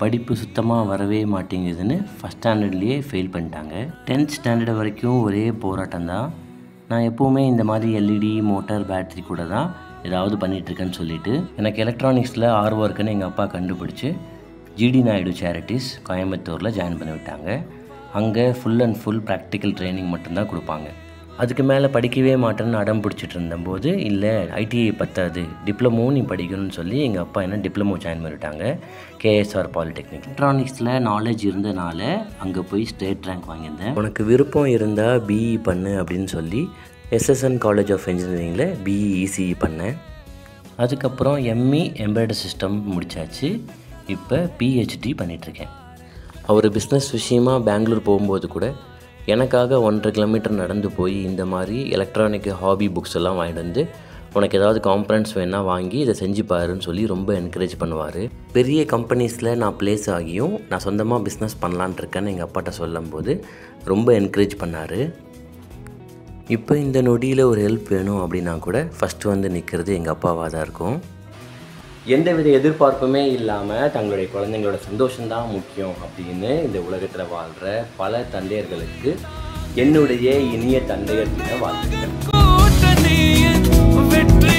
படிப்பு சுத்தமாக வரவே மாட்டேங்குதுன்னு ஃபஸ்ட் ஸ்டாண்டர்ட்லேயே ஃபெயில் பண்ணிட்டாங்க டென்த் ஸ்டாண்டர்ட் வரைக்கும் ஒரே போராட்டம் தான் நான் எப்போவுமே இந்த மாதிரி எல்இடி மோட்டார் பேட்டரி கூட தான் ஏதாவது பண்ணிகிட்ருக்கேன்னு சொல்லிட்டு எனக்கு எலக்ட்ரானிக்ஸில் ஆர்வம் இருக்குன்னு எங்கள் அப்பா கண்டுபிடிச்சி ஜிடி நாயுடு சேரிட்டிஸ் கோயம்புத்தூரில் ஜாயின் பண்ணி விட்டாங்க அங்கே full and full practical training மட்டும்தான் கொடுப்பாங்க அதுக்கு மேலே படிக்கவே மாட்டேன்னு அடம் பிடிச்சிட்டு இருந்தபோது இல்லை ஐடிஐ பத்தாது டிப்ளமோ நீ படிக்கணும்னு சொல்லி எங்கள் அப்பா என்ன டிப்ளமோ ஜாயின் பண்ணிவிட்டாங்க கேஎஸ்ஆர் பாலிடெக்னிக் எலக்ட்ரானிக்ஸில் நாலேஜ் இருந்தனால அங்கே போய் ஸ்டேட் ரேங்க் வாங்கியிருந்தேன் உனக்கு விருப்பம் இருந்தால் பிஇ பண்ணு அப்படின்னு சொல்லி எஸ்எஸ்என் காலேஜ் ஆஃப் இன்ஜினியரிங்கில் பிஇ இசிஇ பண்ணேன் அதுக்கப்புறம் எம்இ எம்ப்ராய்டரி சிஸ்டம் முடித்தாச்சு இப்போ பிஹெச்டி பண்ணிகிட்ருக்கேன் அவர் பிஸ்னஸ் விஷயமா பெங்களூர் போகும்போது கூட எனக்காக ஒன்றரை கிலோமீட்டர் நடந்து போய் இந்த மாதிரி எலக்ட்ரானிக் ஹாபி புக்ஸ் எல்லாம் வாங்கிட்டு வந்து உனக்கு ஏதாவது காம்பனன்ட்ஸ் வேணால் வாங்கி இதை செஞ்சு பாருன்னு சொல்லி ரொம்ப என்கரேஜ் பண்ணுவார் பெரிய கம்பெனிஸில் நான் ப்ளேஸ் ஆகியும் நான் சொந்தமாக பிஸ்னஸ் பண்ணலான் இருக்கேன்னு எங்கள் அப்பாட்ட சொல்லும்போது ரொம்ப என்கரேஜ் பண்ணார் இப்போ இந்த நொடியில் ஒரு ஹெல்ப் வேணும் அப்படின்னா கூட ஃபஸ்ட்டு வந்து நிற்கிறது எங்கள் அப்பாவாக தான் இருக்கும் எந்தவித எதிர்பார்ப்புமே இல்லாமல் தங்களுடைய குழந்தைங்களோட சந்தோஷம்தான் முக்கியம் அப்படின்னு இந்த உலகத்தில் வாழ்கிற பல தந்தையர்களுக்கு என்னுடைய இனிய தந்தையர் தின வாழ்த்துக்கள் கூட்டணியின் வெற்றி